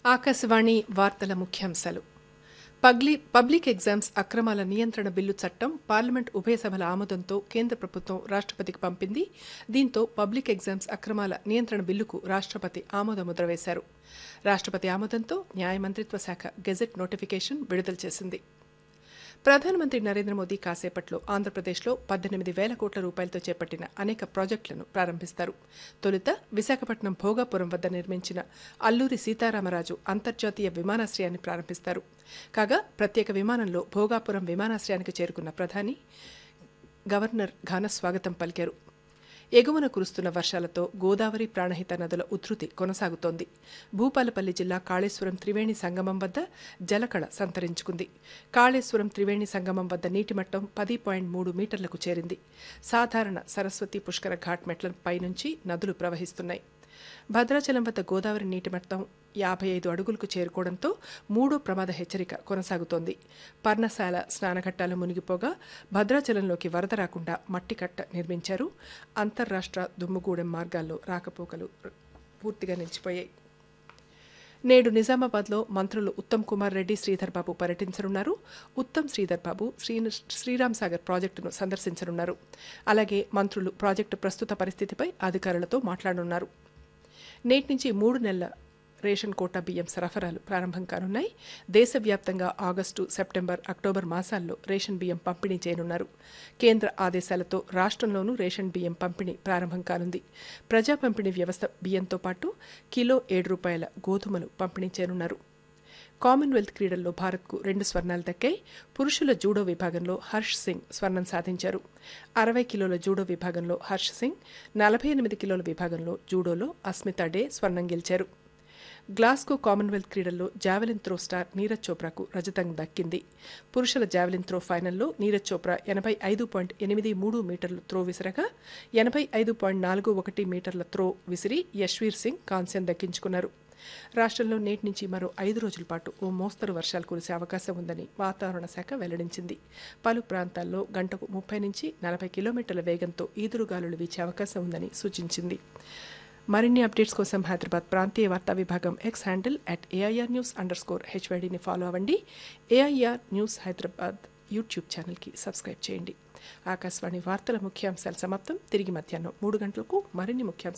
ఆకాశవాణి వార్తల ముఖ్యాంశాలు పబ్లి public exams అక్రమాల నియంత్రణ బిల్లు చట్టం పార్లమెంట్ ఉభయ సభల ఆమోదంతో కేంద్ర ప్రభుత్వం రాష్ట్రపతికి పంపింది దీంతో పబ్లిక్ ఎగ్జామ్స్ అక్రమాల నియంత్రణ బిల్లుకు రాష్ట్రపతి ఆమోదముద్ర వేశారు రాష్ట్రపతి ఆమోదంతో న్యాయ మంత్రిత్వ శాఖ గెజెట్ నోటిఫికేషన్ విడుదల చేసింది ప్రధానమంత్రి నరేంద్ర మోదీ కాసేపట్లో ఆంధ్రప్రదేశ్లో పద్దెనిమిది వేల కోట్ల రూపాయలతో చేపట్టిన అనేక ప్రాజెక్టులను ప్రారంభిస్తారు తొలుత విశాఖపట్నం భోగాపురం వద్ద నిర్మించిన అల్లూరి సీతారామరాజు అంతర్జాతీయ విమానాశ్రయాన్ని ప్రారంభిస్తారు కాగా ప్రత్యేక విమానంలో భోగాపురం విమానాశ్రయానికి చేరుకున్న ప్రధాని గవర్నర్ ఘన స్వాగతం పలికారు ఎగువన కురుస్తున్న వర్షాలతో గోదావరి ప్రాణహిత నదుల ఉధృతి కొనసాగుతోంది భూపాలపల్లి జిల్లా కాళేశ్వరం త్రివేణి సంగమం వద్ద జలకళ సంతరించుకుంది కాళేశ్వరం త్రివేణి సంగమం వద్ద నీటి మట్టం పది పాయింట్ మూడు మీటర్లకు చేరింది సాధారణ సరస్వతి పుష్కర ఘాట్ మెట్లపై నుంచి నదులు ప్రవహిస్తున్నాయి భద్రాచలం వద్ద గోదావరి నీటి మట్టం యాభై ఐదు అడుగులకు చేరుకోవడంతో మూడో ప్రమాద హెచ్చరిక కొనసాగుతోంది పర్ణశాల స్నానఘట్టాలు మునిగిపోగా భద్రాచలంలోకి వరద రాకుండా మట్టి కట్ట నిర్మించారు అంతర్రాష్ట్ర దుమ్ముగూడెం మార్గాల్లో రాకపోకలు పూర్తిగా నిలిచిపోయాయి నేడు నిజామాబాద్లో మంత్రులు ఉత్తమ్ కుమార్ రెడ్డి శ్రీధర్ బాబు పర్యటించనున్నారు ఉత్తమ్ శ్రీధర్ బాబు శ్రీ శ్రీరామ్ సాగర్ ప్రాజెక్టును సందర్శించనున్నారు అలాగే మంత్రులు ప్రాజెక్టు ప్రస్తుత పరిస్థితిపై అధికారులతో మాట్లాడనున్నారు నేటి నుంచి మూడు నెలల రేషన్ కోటా బియ్యం సరఫరాలు ప్రారంభం కానున్నాయి దేశవ్యాప్తంగా ఆగస్టు సెప్టెంబర్ అక్టోబర్ మాసాల్లో రేషన్ బియ్యం పంపిణీ చేయనున్నారు కేంద్ర ఆదేశాలతో రాష్ట్రంలోనూ రేషన్ బియ్యం పంపిణీ ప్రారంభం కానుంది ప్రజా పంపిణీ వ్యవస్థ బియ్యంతో పాటు కిలో ఏడు రూపాయల గోధుమలు పంపిణీ చేయనున్నారు కామన్వెల్త్ క్రీడల్లో భారత్కు రెండు స్వర్ణాలు దక్కాయి పురుషుల జూడో విభాగంలో హర్ష్ సింగ్ స్వర్ణం సాధించారు అరవై కిలోల జూడో విభాగంలో హర్ష్ సింగ్ నలభై ఎనిమిది కిలోల విభాగంలో జూడోలో అస్మితా డే స్వర్ణం గెలిచారు గ్లాస్గో కామన్వెల్త్ క్రీడల్లో జావెలిన్ త్రో స్టార్ నీరజ్ చోప్రాకు రజతం దక్కింది పురుషుల జావెలిన్ త్రో ఫైనల్లో నీరజ్ చోప్రా ఎనభై ఐదు పాయింట్ ఎనిమిది మూడు మీటర్ల త్రో విసిరగా ఎనభై ఐదు పాయింట్ నాలుగు ఒకటి మీటర్ల త్రో విసిరి యశ్వీర్ సింగ్ కాంస్యం దక్కించుకున్నారు రాష్ట్రంలో నేటి నుంచి మరో ఐదు రోజుల పాటు ఓ మోస్తరు వర్షాలు కురిసే అవకాశం ఉందని వాతావరణ శాఖ వెల్లడించింది పలు ప్రాంతాల్లో గంటకు ముప్పై నుంచి నలభై కిలోమీటర్ల వేగంతో ఈదురుగాలులు వీచే అవకాశం ఉందని సూచించింది మరిన్ని అప్డేట్స్ కోసం హైదరాబాద్ ప్రాంతీయ వార్తా విభాగం X handle at AIR news underscore హెచ్వైడీని ఫాలో అవ్వండి ఏఐఆర్ న్యూస్ హైదరాబాద్ యూట్యూబ్ ఛానల్కి సబ్స్క్రైబ్ చేయండి ఆకాశవాణి వార్తల ముఖ్యాంశాలు సమాప్తం తిరిగి మధ్యాహ్నం మూడు గంటలకు మరిన్ని ముఖ్యాంశాలు